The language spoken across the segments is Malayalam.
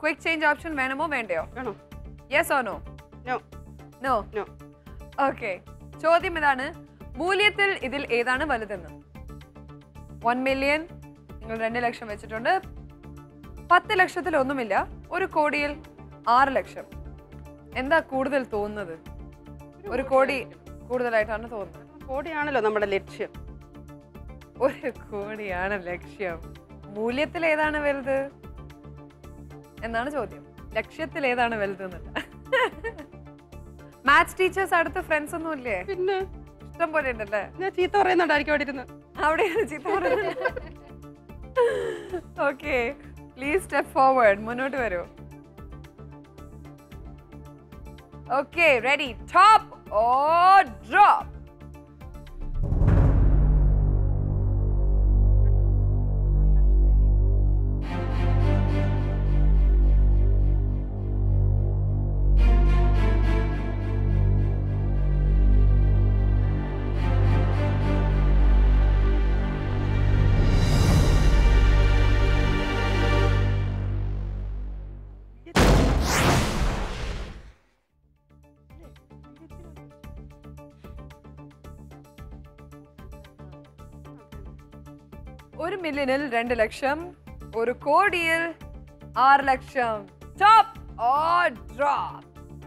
ക്വിക്ക് ചേഞ്ച് ഓപ്ഷൻ വേണമോ വേണ്ടയോ വേണോ yes or no no no no okay ചോദ്യം ഇതാണ് മൂല്യത്തിൽ ഇതിൽ ഏതാണ് വലുതെന്ന് വൺ മില്യൺ നിങ്ങൾ രണ്ട് ലക്ഷം വെച്ചിട്ടുണ്ട് പത്ത് ലക്ഷത്തിൽ ഒന്നുമില്ല ഒരു കോടിയിൽ ആറ് ലക്ഷം എന്താ കൂടുതൽ തോന്നുന്നത് ഒരു കോടി കൂടുതലായിട്ടാണ് തോന്നുന്നത് കോടിയാണല്ലോ നമ്മുടെ ലക്ഷ്യം ഒരു കോടിയാണ് ലക്ഷ്യം മൂല്യത്തിൽ ഏതാണ് വലുത് എന്നാണ് ചോദ്യം ലക്ഷ്യത്തിൽ ഏതാണ് വലുത് എന്നല്ല മാത്സ് ടീച്ചേഴ്സ് അടുത്ത ഫ്രണ്ട്സ് ഒന്നും ഇല്ലേ പിന്നെ ഇഷ്ടം പോലെ ഉണ്ടല്ലേ ഞാൻ ചീത്ത പറയുന്നുണ്ടായിരിക്കും അവിടെ ഇരുന്ന് അവിടെയാണ് ചിത്രം ഓക്കെ പ്ലീസ് സ്റ്റെപ്പ് ഫോർവേഡ് മുന്നോട്ട് വരൂ okay ready stop or drop ഒരു മില്യണിൽ രണ്ട് ലക്ഷം ഒരു കോടിയിൽ ആറ് ലക്ഷം stop or drop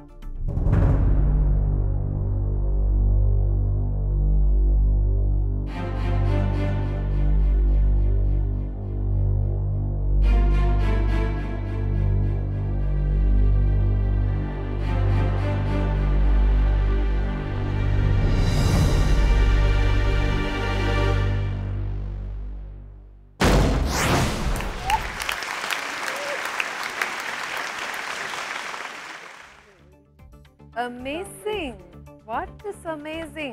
Amazing. What is amazing?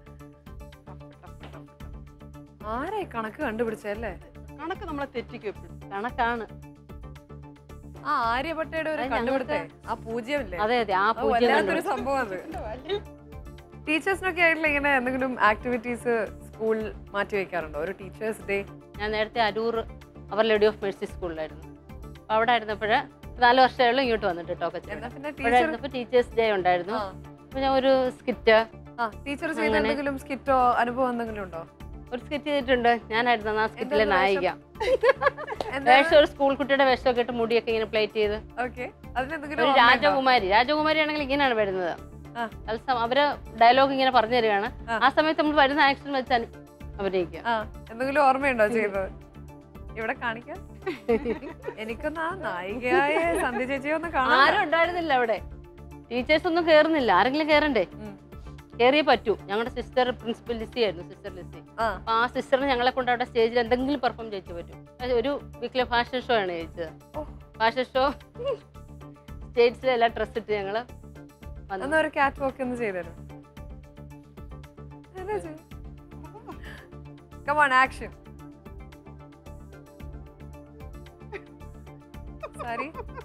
ആരെ കണക്ക് കണ്ടുപിടിച്ചല്ലേ കണക്ക് നമ്മളെ തെറ്റിക്കും എപ്പോഴും കണക്കാണ് ആ ആര്യഭട്ടയുടെ ഒരു അത് കണ്ടുപിടുത്തേ ആ പൂജ്യമില്ലേ അതെ അതെ ആ അത് പൂജ്യം വല്ലാത്തൊരു കണ്ടു. സംഭവം അത് ടീച്ചേഴ്സിനൊക്കെ ആയിട്ടുള്ള ഇങ്ങനെ എന്തെങ്കിലും ആക്ടിവിറ്റീസ് സ്കൂൾ മാറ്റി വെക്കാറുണ്ടോ ഒരു ടീച്ചേഴ്സ് ഡേ ഞാൻ നേരത്തെ Aroor Our Lady of Mercy സ്കൂളിലായിരുന്നു അപ്പോൾ അവിടെ ആയിരുന്നപ്പോൾ നാല് വർഷമായുള്ള ഇങ്ങോട്ട് വന്നിട്ട് കേട്ടോ കൊച്ചിന് എന്നാ പിന്നെ അവിടെ ടീച്ചർ ആയിരുന്നപ്പോൾ ടീച്ചേഴ്സ് ഡേ ഉണ്ടായിരുന്നു ആ അപ്പോൾ ഞാൻ ഒരു സ്കിറ്റ് ആ ടീച്ചർ ചെയ്ത അങ്ങനെ. എന്തെങ്കിലും സ്കിറ്റോ അനുഭവം എന്തെങ്കിലും ഉണ്ടോ ഒരു സ്കിറ്റ് ചെയ്തിട്ടുണ്ട് ഞാനായിരുന്നു ആ സ്കിറ്റിലെ എന്താണ് നായിക എന്താ വേഷം ഒരു സ്കൂൾ കുട്ടിയുടെ വേഷമൊക്കെ ഇട്ട് മുടിയൊക്കെ ഇങ്ങനെ പ്ലേറ്റ് ചെയ്ത് ഓക്കെ അതിനെന്തെങ്കിലും ഒരു ഓർമ്മയുണ്ടോ? രാജകുമാരി രാജകുമാരി ആണെങ്കിൽ ഇങ്ങനെയാണ് വരുന്നത് ആ. തത്സം അവര് ഡയലോഗ് ഇങ്ങനെ പറഞ്ഞു തരികയാണ് ആ. ആ സമയത്ത് നമ്മൾ വരുന്ന ആക്ഷൻ വെച്ച് അനു- അഭിനയിക്കുക ആ എന്തെങ്കിലും ഓർമ്മയുണ്ടോ ചെയ്തത് ഇവിടെ കാണിക്കാം എനിക്കൊന്ന് ആ നായികയായ സന്ധ്യ ചേച്ചിയെ ഒന്ന് കാണാൻ ആരും ഉണ്ടായിരുന്നില്ല അവിടെ ടീച്ചേഴ്സ് ഒന്നും കേറുന്നില്ല ആരെങ്കിലും കേറണ്ടേ ഉം. കേറിയേ പറ്റൂ ഞങ്ങളുടെ സിസ്റ്റർ പ്രിൻസിപ്പൽ ലിസി ആയിരുന്നു സിസ്റ്റർ ലിസി ആ അപ്പൊ ആ സിസ്റ്ററിന് ഞങ്ങളെ കൊണ്ട് അവിടെ സ്റ്റേജിൽ എന്തെങ്കിലും പെർഫോം ചെയ്യിച്ചു പറ്റും അത് ഒരു വീക്കിലെ ഫാഷൻ ഷോ ആണ് ജയിച്ചത് ഓ. ഫാഷൻ ഷോ സ്റ്റേജിൽ എല്ലാം ഡ്രസ് ഇട്ട് ഞങ്ങള് വന്നു എന്നാ ഒരു കാറ്റ് വാക്ക് ഒന്ന് ചെയ്തരും കമോൺ ആക്ഷൻ സാരി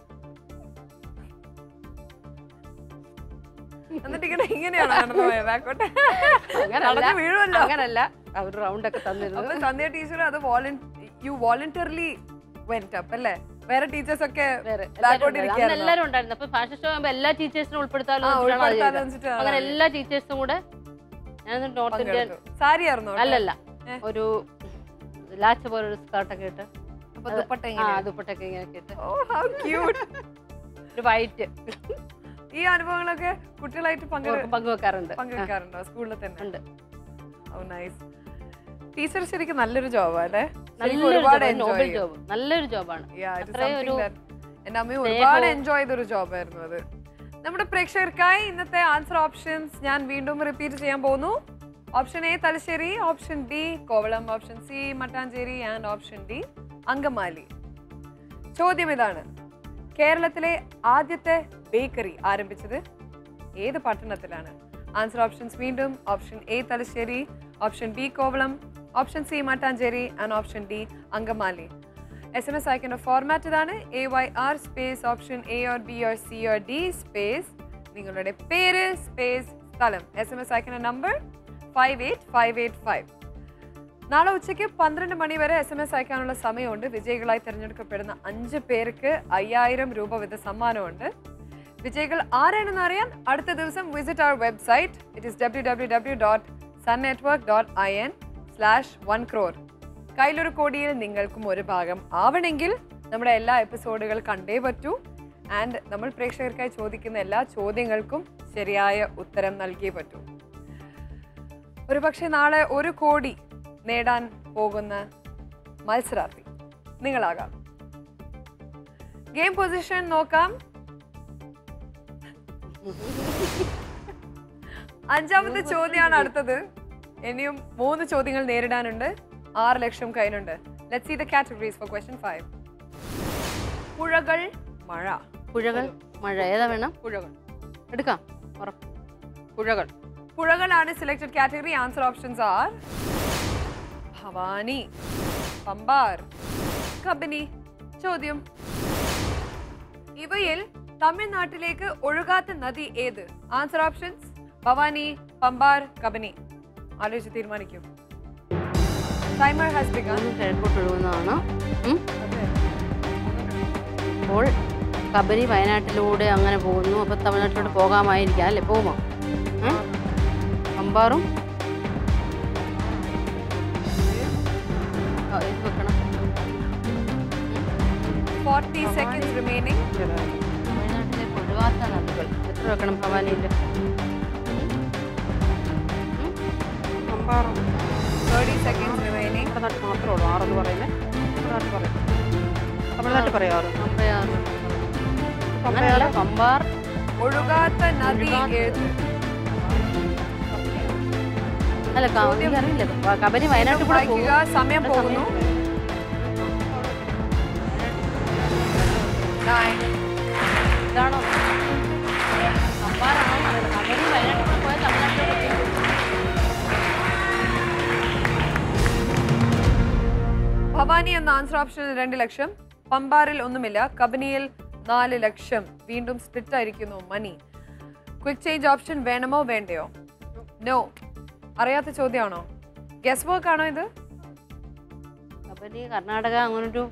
എന്നിട്ട് ഇങ്ങനെ ഇങ്ങനെയാണോ നടന്നു പോയത് ബാക്കോട്ടെ അങ്ങനല്ല നടന്ന് വീഴുമല്ലോ അങ്ങനല്ല അവർ റൗണ്ട് ഒക്കെ തന്നിരുന്നു അപ്പൊ സന്ധ്യ ടീച്ചർ അത് യു വോളണ്ടിയർലി വെന്റ് അപ്പ് അല്ലേ വേറെ ടീച്ചേഴ്സ് ഒക്കെ വേറെ ബാക്കോട്ട് എല്ലാവരും ഉണ്ടായിരുന്നു. അന്ന് ഇരിക്കുകയായിരുന്നോ? എല്ലാവരും ഉണ്ടായിരുന്നു അപ്പൊ ഫാഷൻ ഷോ ആകുമ്പോൾ എല്ലാ ടീച്ചേഴ്സിനും ഉൾപ്പെടുത്താമല്ലോ ആ, എന്ന് വെച്ചിട്ടാണ് അത് ഉൾപ്പെടുത്താന്ന് ചെയ്തത്. വെച്ചിട്ടാണ് അങ്ങനെ അത് എല്ലാ ടീച്ചേഴ്സും കൂടെ ഞാൻ നോർത്ത് ഇന്ത്യൻ പങ്കെടുത്തു. സാരി ആയിരുന്നോ അല്ലല്ല ഏ? ഒരു ലാച്ച പോലൊരു സ്കേർട്ടൊക്കെ ഇട്ട് അപ്പൊ ദുപ്പട്ട ആ എങ്ങനെയാ? ദുപ്പട്ടൊക്കെ ഇങ്ങനെ ഇട്ട് ഓ ഹൗ ക്യൂട്ട് ഒരു വൈറ്റ് ഈ അനുഭവങ്ങളൊക്കെ കുട്ടികളായിട്ട് പങ്കെ- പങ്കുവെക്കാറുണ്ട് പങ്കുവെക്കാറുണ്ടോ സ്കൂളിൽ തന്നെ ഉണ്ട് ഓ നൈസ് ടീച്ചർ ശരിക്കും നല്ലൊരു ജോബാ അല്ലേ ശരിക്കും നല്ലൊരു ഒരുപാട് job, എൻജോയ് നോബൽ ജോബ് നല്ലൊരു ജോബാണ് അത്രയും ഒരു എന്റെ അമ്മയും സ്നേഹവും- ഒരുപാട് എൻജോയ് ചെയ്തൊരു ജോബായിരുന്നു അത് നമ്മുടെ പ്രേക്ഷകർക്കായി ഇന്നത്തെ ആൻസർ ഓപ്ഷൻസ് ഞാൻ വീണ്ടും റിപ്പീറ്റ് ചെയ്യാൻ പോകുന്നു option A Thalassery option B Kovalam option C Mattancherry and option D Angamaly ചോദ്യം ഇതാണ് കേരളത്തിലെ ആദ്യത്തെ ബേക്കറി ആരംഭിച്ചത് ഏത് പട്ടണത്തിലാണ് ആൻസർ ഓപ്ഷൻസ് വീണ്ടും option A Thalassery option B Kovalam option C Mattancherry and option D Angamaly S M S അയക്കേണ്ട ഫോർമാറ്റ് ഇതാണ് A Y R space option A or B or C or D space നിങ്ങളുടെ പേര് സ്പേസ് സ്ഥലം എസ് എം എസ് അയക്കേണ്ട number five eight five eight five നാളെ ഉച്ചയ്ക്ക് പന്ത്രണ്ട് മണി വരെ എസ് എം എസ് അയക്കാനുള്ള സമയമുണ്ട് വിജയികളായി തിരഞ്ഞെടുക്കപ്പെടുന്ന അഞ്ച് പേർക്ക് അയ്യായിരം രൂപ വീത സമ്മാനമുണ്ട് വിജയികൾ ആരാണെന്ന് അറിയാൻ അടുത്ത ദിവസം visit our website it is W W W dot Sun Network dot I N slash one crore കയ്യിലൊരു കോടിയിൽ നിങ്ങൾക്കും ഒരു ഭാഗം ആവണമെങ്കിൽ നമ്മുടെ എല്ലാ എപ്പിസോഡുകൾ കണ്ടേ പറ്റൂ ആൻഡ് നമ്മൾ പ്രേക്ഷകർക്കായി ചോദിക്കുന്ന എല്ലാ ചോദ്യങ്ങൾക്കും ശരിയായ ഉത്തരം നൽകിയേ പറ്റൂ ഒരു പക്ഷേ നാളെ ഒരു കോടി നേടാൻ പോകുന്ന മത്സരാർത്ഥി നിങ്ങളാകാം ഗെയിം പൊസിഷൻ നോക്കാം അഞ്ചാമത്തെ ചോദ്യമാണ് അടുത്തത് ഇനിയും മൂന്ന് ചോദ്യങ്ങൾ നേരിടാനുണ്ട് ആറ് ലക്ഷം കയ്യിലുണ്ട് let see the categories for question five പുഴകൾ മഴ പുഴകൾ മഴ ഏതാ വേണം പുഴകൾ എടുക്കാം ഉറപ്പ് പുഴകൾ പുഴകളാണ് selected category answer options are Bhavani Pambar Kabini ചോദ്യം ഇവയിൽ തമിഴ്നാട്ടിലേക്ക് ഒഴുകാത്ത നദി ഏത് ആൻസർ ഓപ്ഷൻസ് ഭവാനി പമ്പാർ കബനി ആലോചിച്ച് തീരുമാനിക്കും ടൈമർ ഹാസ് ബിഗൺ ഒന്ന് കിഴക്കോട്ട് ഒഴുകുന്നതാണ് ഉം. അപ്പോൾ കബനി വയനാട്ടിലൂടെ അങ്ങനെ പോകുന്നു അപ്പോൾ തമിഴ്നാട്ടിലോട്ട് പോകാമായിരിക്കാം അല്ലേ പോകുമോ ഉം? അമ്പാറും ആ, ഇത് വെക്കണം ഫോർട്ടി സെക്കൻഡ്സ് റിമൈനിങ് തമിഴ്നാട്ടിലേക്ക് ഒഴുകാത്ത നദികൾ എത്ര വെക്കണം ഭവാനിയിൽ അമ്പാറ തേർട്ടി സെക്കൻഡ്സ് റിമൈനിങ് നമ്മുടെ നാട്ടിൽ മാത്രമേ ഉള്ളൂ ആറെന്ന് പറയുന്നത് നമ്മുടെ നാട്ടിൽ പറയും തമിഴ്നാട്ടിൽ പറയാറ് പമ്പയാർ അങ്ങനെയല്ല പമ്പാർ ഒഴുകാത്ത നദി ഒഴുകാത്ത- ഏത് അല്ല ക- എനിക്കറിയില്ല ക- കബനി വയനാട്ടിൽ കൂടെ പോകും വായിക്കുക സമയം പോകുന്നു Nine, ഇതാണോ പമ്പാറാണോ എന്നറിയില്ല. കബനി വയനാട്ടിൽ കൂടെ പോയാൽ തമിഴ്നാട്ടിലൂടെ പോകും ഭവാനി എന്ന ആൻസർ ഓപ്ഷനിൽ രണ്ട് ലക്ഷം പമ്പാറിൽ ഒന്നുമില്ല കബനിയിൽ നാല് ലക്ഷം വീണ്ടും സ്പ്ലിറ്റ് ആയിരിക്കുന്നു മണി ക്വിക്ക് ചേഞ്ച് ഓപ്ഷൻ വേണമോ വേണ്ടയോ നോ അറിയാത്ത ചോദ്യമാണോ ഗസ് വർക്ക് ആണോ ഇത് കബനി കർണാടക അങ്ങനൊരു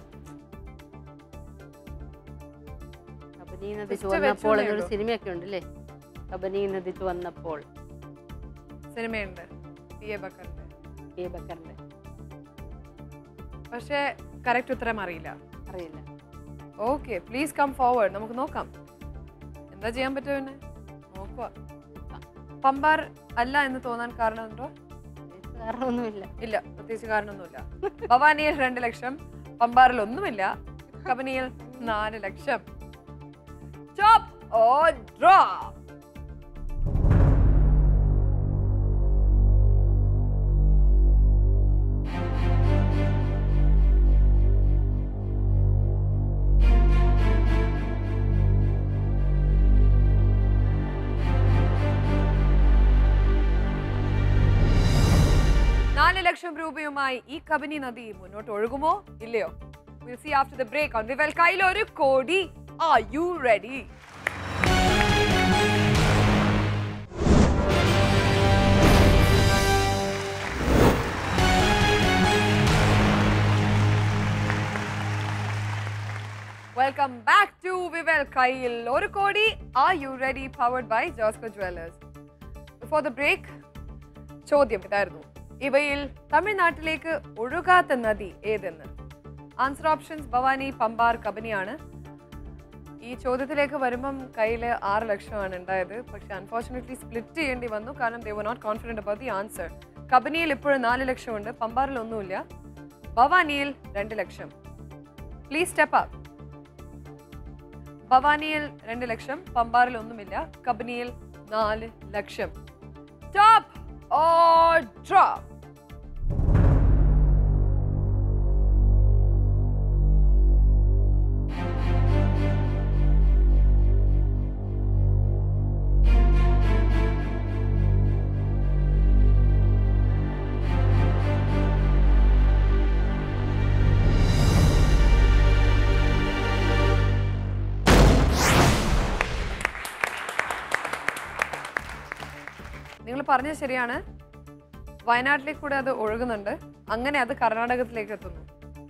കബനി നദിച്ച് Just വന്നപ്പോൾ വെച്ചെന്നേ എന്നൊരു ഉള്ളൂ. സിനിമയൊക്കെ ഉണ്ടല്ലേ കബനി നദിച്ച് വന്നപ്പോൾ സിനിമയുണ്ട് പി എ ബക്കറിന്റെ കെ ബക്കറിന്റെ പക്ഷേ കറക്റ്റ് ഉത്തരം അറിയില്ല അറിയില്ല ഓക്കെ പ്ലീസ് കം ഫോർവേഡ് നമുക്ക് നോക്കാം എന്താ ചെയ്യാൻ പറ്റുമോ പിന്നെ നോക്കുക പമ്പാർ അല്ല എന്ന് തോന്നാൻ കാരണം ഉണ്ടോ കാരണമൊന്നുമില്ല ഇല്ല പ്രത്യേകിച്ച് കാരണമൊന്നുമില്ല ഭവാനിയിൽ രണ്ട് ലക്ഷം പമ്പാറിൽ ഒന്നുമില്ല കബനിയിൽ നാല് ലക്ഷം Chop or drop? നാല് ലക്ഷം രൂപയുമായി ഈ കബനി നദി മുന്നോട്ട് ഒഴുകുമോ ഇല്ലയോ will see after the break on Vivel കയ്യിൽ ഒരു കോടി are you ready welcome back to Vivel കയ്യിൽ ഒരു കോടി are you ready powered by Josco jewellers before the break ചോദ്യം ഇതായിരുന്നു ഇവയിൽ തമിഴ്നാട്ടിലേക്ക് ഒഴുകാത്ത നദി ഏതെന്ന് ആൻസർ ഓപ്ഷൻസ് ഭവാനി പമ്പാർ കബനിയാണ് ഈ ചോദ്യത്തിലേക്ക് വരുമ്പം കയ്യിൽ ആറ് ലക്ഷമാണ് ഉണ്ടായത് പക്ഷെ അൺഫോർച്ചുനേറ്റ്ലി സ്പ്ലിറ്റ് ചെയ്യേണ്ടി വന്നു കാരണം they were not confident about the answer കബനിയിൽ ഇപ്പോഴും നാല് ലക്ഷമുണ്ട് പമ്പാറിൽ ഒന്നുമില്ല ഭവാനിയിൽ രണ്ട് ലക്ഷം പ്ലീസ് സ്റ്റെപ്പ് അപ്പ് ഭവാനിയിൽ രണ്ട് ലക്ഷം പമ്പാറിൽ ഒന്നുമില്ല കബനിയിൽ നാല് ലക്ഷം ടോപ്പ് or drop? നിങ്ങൾ പറഞ്ഞത് ശരിയാണ് വയനാട്ടിലേക്ക് കൂടെ അത് ഒഴുകുന്നുണ്ട് അങ്ങനെ അത് കർണാടകത്തിലേക്ക് എത്തുന്നു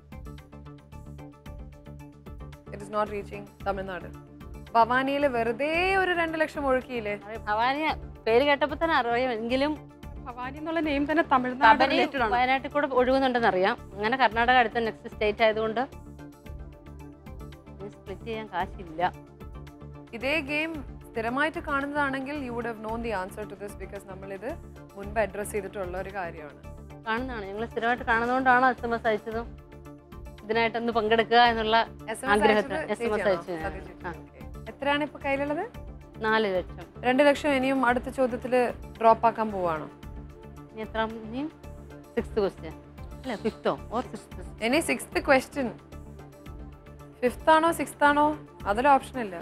it is not reaching Tamil Nadu ഭവാനിയിൽ വെറുതെ ഒരു രണ്ട് ലക്ഷം ഒഴുക്കിയില്ലേ ഭവാനി പേര് കേട്ടപ്പോ തന്നെ അറിയാം എങ്കിലും ഭവാനി എന്നുള്ള നെയിം തന്നെ തമിഴ്നാട് കബനി റിലേറ്റഡ് ആണ് വയനാട്ടിൽ കൂടെ ഒഴുകുന്നുണ്ടെന്ന് അറിയാം അങ്ങനെ കർണാടക അടുത്ത നെക്സ്റ്റ് സ്റ്റേറ്റ് ആയതുകൊണ്ട് സ്പ്ലിറ്റ് ചെയ്യാൻ കാശില്ല ഇതേ ഗെയിം സ്ഥിരമായിട്ട് കാണുന്നതാണെങ്കിൽ you would have known the answer to this because നമ്മളിത് മുൻപ് അഡ്രസ് ചെയ്തിട്ടുള്ള ഒരു കാര്യമാണ് കാണുന്നതാണ് ഞങ്ങൾ സ്ഥിരമായിട്ട് കാണുന്നതുകൊണ്ടാണ് എസ് എം എസ് അയച്ചതും ഇതിനായിട്ടൊന്ന് പങ്കെടുക്കുക എന്നുള്ള SMS ആഗ്രഹത്തിന് അയച്ചത് SMS ചേച്ചിയാണോ? അയച്ചു ഞാൻ. സതി ചേച്ചി. ആ. Okay. എത്രയാണ് ഇപ്പൊ കയ്യിലുള്ളത് നാല് ലക്ഷം രണ്ട് ലക്ഷം ഇനിയും അടുത്ത ചോദ്യത്തിൽ ഡ്രോപ്പ് ആക്കാൻ പോവാണോ ഇനി എത്ര ഇനി സിക്സ്ത് ക്വസ്റ്റ്യൻ അല്ല ഫിഫ്തോ ഓർ സിക്സ്ത് ഇനി സിക്സ്ത് ക്വസ്റ്റ്യൻ ഫിഫ്ത് ആണോ സിക്സ്ത് ആണോ അതിൽ ഓപ്ഷൻ ഇല്ല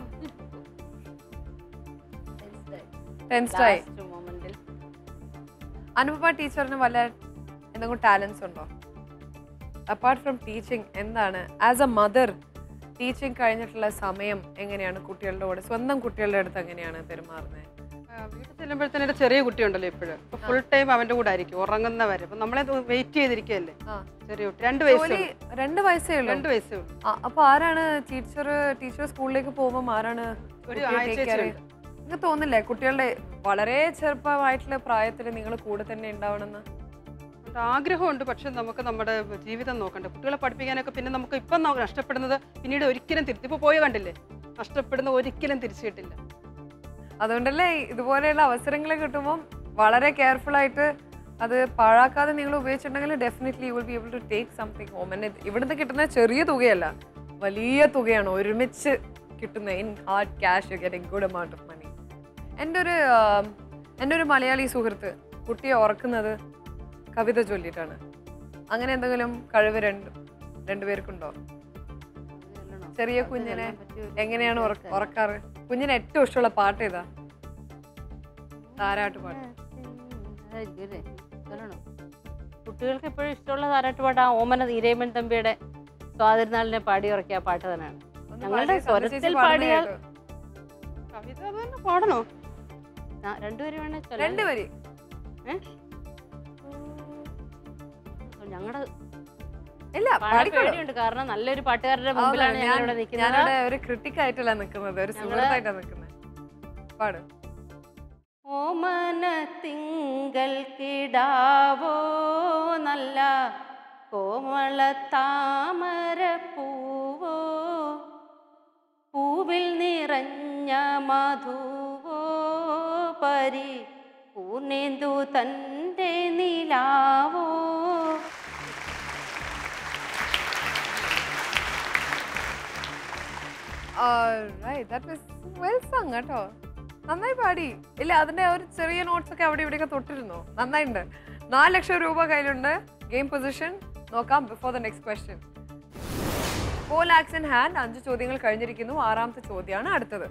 ടെൻസ്റ്റായി ലാസ്റ്റ് മൊമെന്റിൽ അനുപമ ടീച്ചറിന് വല്ല എന്തെങ്കിലും ടാലൻസ് ഉണ്ടോ അപ്പാർട്ട് ഫ്രം ടീച്ചിങ് എന്താണ് ആസ് എ മദർ ടീച്ചിങ് കഴിഞ്ഞിട്ടുള്ള സമയം എങ്ങനെയാണ് കുട്ടികളുടെ കൂടെ സ്വന്തം കുട്ടികളുടെ അടുത്ത് എങ്ങനെയാണ് പെരുമാറുന്നത് വീട്ടിൽ ചെല്ലുമ്പോഴത്തേനും എൻ്റെ ചെറിയ കുട്ടിയുണ്ടല്ലോ ഇപ്പോഴും അപ്പൊ ഫുൾ ടൈം അവന്റെ കൂടെ ആയിരിക്കും ഉറങ്ങുന്നവരെ അപ്പൊ നമ്മളെ വെയിറ്റ് ചെയ്തിരിക്കുകയല്ലേ ആ. ചെറിയ കുട്ടി രണ്ട് വയസ്സേ ജോലി ഉള്ളൂ. രണ്ട് വയസ്സേ ഉള്ളൂ രണ്ട് വയസ്സേ ഉള്ളൂ ആ, അപ്പൊ ആരാണ് ടീച്ചർ ടീച്ചർ സ്കൂളിലേക്ക് പോകുമ്പോൾ ആരാണ് ഒരു കുട്ടിയെ ആഴ്ച take care ചെയ്യുക? നിങ്ങൾക്ക് തോന്നില്ലേ കുട്ടികളുടെ വളരെ ചെറുപ്പമായിട്ടുള്ള പ്രായത്തിൽ നിങ്ങൾ കൂടെ തന്നെ ഉണ്ടാവണമെന്ന് ഉണ്ട്, ആഗ്രഹമുണ്ട് പക്ഷെ നമുക്ക് നമ്മുടെ ജീവിതം നോക്കണ്ടേ കുട്ടികളെ പഠിപ്പിക്കാനൊക്കെ പിന്നെ നമുക്ക് ഇപ്പം ന- നഷ്ടപ്പെടുന്നത് പിന്നീട് ഒരിക്കലും തിരിച്ച് ഇപ്പോൾ പോയ കണ്ടില്ലേ നഷ്ടപ്പെടുന്ന ഒരിക്കലും തിരിച്ചു കിട്ടില്ല അതുകൊണ്ടല്ലേ ഇതുപോലെയുള്ള അവസരങ്ങൾ കിട്ടുമ്പോൾ വളരെ കെയർഫുൾ ആയിട്ട് അത് പാഴാക്കാതെ നിങ്ങൾ ഉപയോഗിച്ചിട്ടുണ്ടെങ്കിൽ definitely you will be able to take something home എന്നെ ഇവിടുന്ന് കിട്ടുന്ന ചെറിയ തുകയല്ല വലിയ തുകയാണ് ഒരുമിച്ച് കിട്ടുന്ന in hard cash getting good amount of money എൻ്റെ ഒരു ആം, എൻ്റെ ഒരു മലയാളി സുഹൃത്ത് കുട്ടിയെ ഉറക്കുന്നത് കവിത ചൊല്ലിയിട്ടാണ് അങ്ങനെ എന്തെങ്കിലും കഴിവ് രണ്ട് രണ്ടുപേർക്കുണ്ടോ ചെറിയ കുഞ്ഞിനെ എങ്ങനെയാണ് ഉറ- ഉറക്കാറ് കുഞ്ഞിന് ഏറ്റവും ഇഷ്ടമുള്ള പാട്ട് ഏതാ താരാട്ട് പാട്ട് അതായിരിക്കും അല്ലേ? ചൊല്ലണോ? കുട്ടികൾക്ക് എപ്പോഴും ഇഷ്ടമുള്ള താരാട്ടുപാട്ട് ആ ഓമന ഈരേമൻ തമ്പിയുടെ സ്വാതിരുന്നാളിനെ പാടി ഉറക്കിയ ആ പാട്ട് തന്നെയാണ് ഒന്ന് ഞങ്ങളുടെ പാടിയേ, സന്ധ്യ ചേച്ചി സ്വരത്തിൽ പാടുന്ന പാടിയാൽ- കേട്ടോ. കവിത അത് തന്നെ പാടണോ ഞാൻ രണ്ടുപേരും വേണേ ചൊല്ലാം. രണ്ട് വരി ഞങ്ങളുടെ ഇല്ല പാടാൻ പാടിക്കോളൂ പേടിയുണ്ട് കാരണം നല്ലൊരു പാട്ടുകാരുടെ മുമ്പിലാണ് ഞാൻ- ഞങ്ങൾ ഇവിടെ നിൽക്കുന്നത് ഞാനിവിടെ ഒരു ക്രിട്ടിക് ആയിട്ടല്ല നിൽക്കുന്നത് ഒരു ഞങ്ങള് സുഹൃത്തായിട്ടാണ് നിൽക്കുന്നത് പാട് ഓമന തിങ്കൾ കിടാവോ നല്ല കോമള താമര പൂവോ പൂവിൽ നിറഞ്ഞ മധുവോ പരി പൂർണേന്ദു തൻ്റെ നിലാവോ വെൽ സങ് കേട്ടോ നന്നായി പാടി ഇല്ല അതിന്റെ ഒരു ചെറിയ നോട്ട്സ് ഒക്കെ അവിടെ ഇവിടെയൊക്കെ തൊട്ടിരുന്നു നന്നായിട്ടുണ്ട് നാല് ലക്ഷം രൂപ കയ്യിലുണ്ട് ഗെയിം പൊസിഷൻ നോക്കാം before the next question four lakhs in hand അഞ്ച് ചോദ്യങ്ങൾ കഴിഞ്ഞിരിക്കുന്നു ആറാമത്തെ ചോദ്യമാണ് അടുത്തത്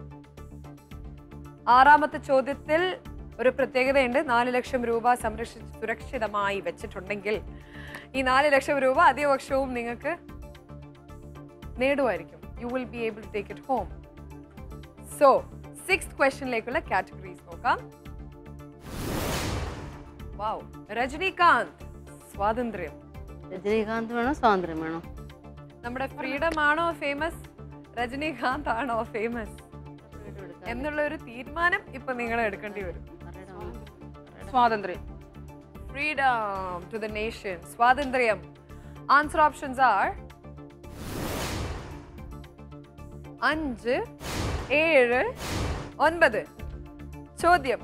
ആറാമത്തെ ചോദ്യത്തിൽ ഒരു പ്രത്യേകതയുണ്ട് നാല് ലക്ഷം രൂപ സംരക്ഷിച്ച് സുരക്ഷിതമായി വെച്ചിട്ടുണ്ടെങ്കിൽ ഈ നാല് ലക്ഷം രൂപ അധിക വർഷവും നിങ്ങൾക്ക് നേടുമായിരിക്കും you will be able to take it home so six ക്വസ്റ്റ്യനിലേക്കുള്ള കാറ്റഗറീസ് നോക്കാം വാവ് രജനീകാന്ത് സ്വാതന്ത്ര്യം രജനീകാന്ത് വേണോ സ്വാതന്ത്ര്യം വേണോ നമ്മുടെ ഫ്രീഡം ആണോ ഫേമസ് രജനീകാന്ത് ആണോ ഫേമസ് എന്നുള്ള ഒരു തീരുമാനം ഇപ്പൊ നിങ്ങൾ എടുക്കേണ്ടി വരും സ്വാതന്ത്ര്യം ഫ്രീഡം ടു ദ നേഷൻ സ്വാതന്ത്ര്യം ആൻസർ ഓപ്ഷൻസ് ആർ അഞ്ച് ഏഴ് ഒൻപത് ചോദ്യം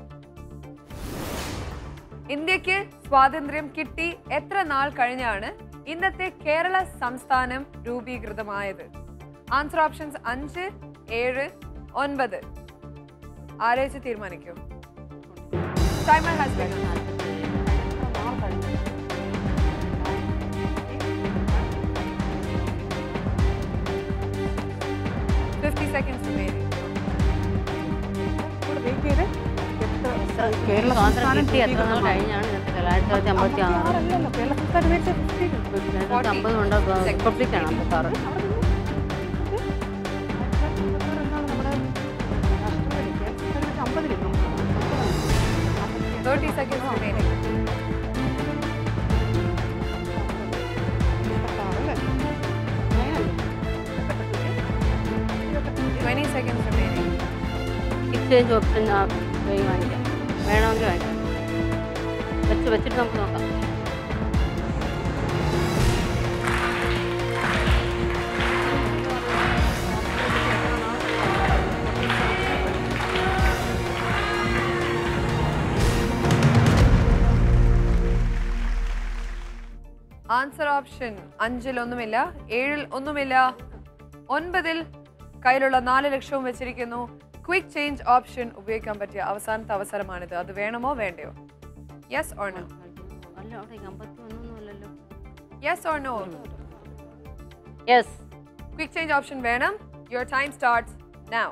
ഇന്ത്യക്ക് സ്വാതന്ത്ര്യം കിട്ടി എത്ര നാൾ കഴിഞ്ഞാണ് ഇന്നത്തെ കേരള സംസ്ഥാനം രൂപീകൃതമായത് ആൻസർ ഓപ്ഷൻസ് അഞ്ച് ഏഴ് ഒൻപത് ആലോചിച്ച് തീരുമാനിക്കൂ timer has been fifty seconds remaining wait ചെയ്ത് എത്ര കേരള സ്വാതന്ത്ര്യം സംസ്ഥാനം കിട്ടി എത്ര നാൾ കഴിഞ്ഞാണ് ഇന്നത്തെ തൊള്ളായിരത്തി തൊള്ളായിരത്തി അമ്പത്തി ആറ് അമ്പത്താറല്ലല്ലോ, കേരള സംസ്ഥാനം വെച്ച് രണ്ടായിരത്തി അമ്പത് കൊണ്ട് റിപ്പബ്ലിക് ആണ് അമ്പത്താറ് thirty seconds remaining change option വാങ്ങിക്കാം വേണമെങ്കിൽ വാങ്ങിക്കാം വെച്ച് വെച്ചിട്ട് നമുക്ക് നോക്കാം ആൻസർ ഓപ്ഷൻ അഞ്ചിൽ ഒന്നുമില്ല ഏഴിൽ ഒന്നുമില്ല ഒൻപതിൽ കയ്യിലുള്ള നാല് ലക്ഷവും വെച്ചിരിക്കുന്നു ക്വിക്ക് ചേഞ്ച് ഓപ്ഷൻ ഉപയോഗിക്കാൻ പറ്റിയ അവസാനത്തെ അവസരമാണിത് അത് വേണമോ വേണ്ടയോ യെസ് ഓർ നോ അല്ല അവിടെ അമ്പത്തി ഒന്നൊന്നും അല്ലല്ലോ yes or no yes quick change option വേണം your time starts now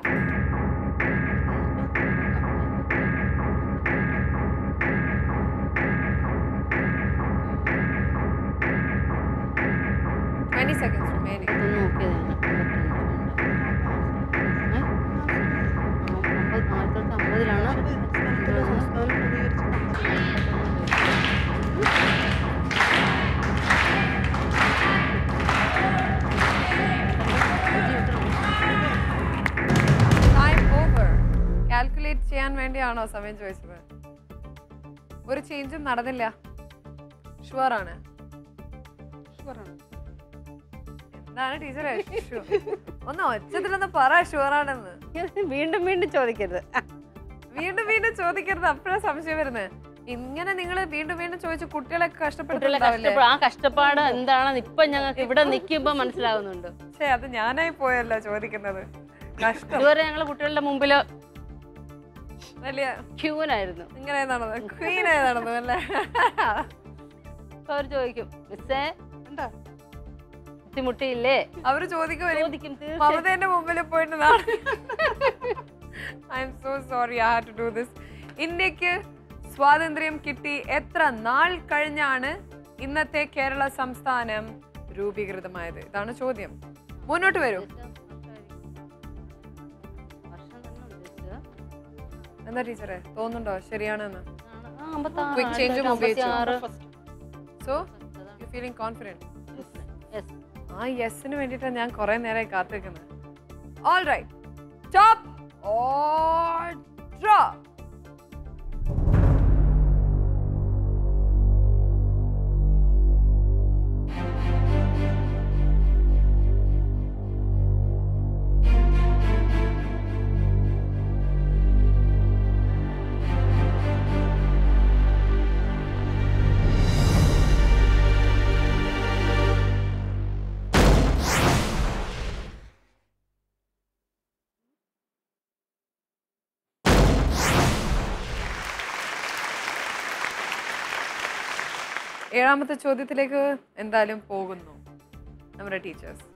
twenty seconds remaining ഇതൊന്ന് നോക്കിയതാണ് ആയിരത്തി തൊള്ളായിരത്തി അമ്പതിലാണ് ടൈം ഓവർ കാൽക്കുലേറ്റ് ചെയ്യാൻ വേണ്ടിയാണോ സമയം ചോദിച്ചത് ഒരു ചേഞ്ചും നടന്നില്ല ഷുവർ ആണ് ഷുവറാണ് എന്താണ് ടീച്ചറെ ഒന്ന് ഒച്ചത്തിലൊന്ന് പറ ഷുവർ ആണെന്ന് വീണ്ടും വീണ്ടും ചോദിക്കരുത് വീണ്ടും വീണ്ടും ചോദിക്കരുത് അപ്പോഴാണ് സംശയം വരുന്നത് ഇങ്ങനെ നിങ്ങൾ വീണ്ടും വീണ്ടും ചോദിച്ച് കുട്ടികളെ കുട്ടികളെ കഷ്ടപ്പെടുത്തുന്നുണ്ടാവില്ലേ കഷ്ടപ്പാട് ആ കഷ്ടപ്പാട് എന്താണെന്ന് ഇപ്പൊ ഞങ്ങൾക്ക് ഇവിടെ നിൽക്കുമ്പോ മനസ്സിലാകുന്നുണ്ട് പക്ഷേ അത് ഞാനായി പോയല്ലോ ചോദിക്കുന്നത് കഷ്ടം ഇതുവരെ ഞങ്ങൾ കുട്ടികളുടെ മുമ്പിൽ വലിയ ക്യൂനായിരുന്നു ഇങ്ങനെ നടന്നത് ക്വീനായി നടന്നു അല്ലേ അപ്പൊ അവർ ചോദിക്കും മിസ്സേ എന്താ ബുദ്ധിമുട്ടിയില്ലേ അവര് ചോദിക്കും ചോദിക്കും തീർച്ചയായും മമതേന്റെ മുമ്പിൽ പോയിട്ട് I'm so sorry I have to do this ഇന്ത്യക്ക് സ്വാതന്ത്ര്യം കിട്ടി എത്ര നാൾ കഴിഞ്ഞാണ് ഇന്നത്തെ കേരള സംസ്ഥാനം രൂപീകൃതമായത് ഇതാണ് ചോദ്യം മുന്നോട്ട് വരൂ വർഷം തന്നെ ഉദ്ദേശിച്ചത് എന്താ ടീച്ചറെ തോന്നുന്നുണ്ടോ ശരിയാണെന്ന് ആണ്. ആ, അമ്പത്താറ്, Quick change ഉം ഉപയോഗിച്ചു. അമ്പത്തിയാറ്. So you feeling confident Yes. ആ യെസിന് വേണ്ടിയിട്ടാണ് ഞാൻ കുറെ നേരമായി കാത്തിരിക്കുന്നത് all right stop or drop ഏഴാമത്തെ ചോദ്യത്തിലേക്ക് എന്തായാലും പോകുന്നു നമ്മുടെ ടീച്ചേഴ്സ്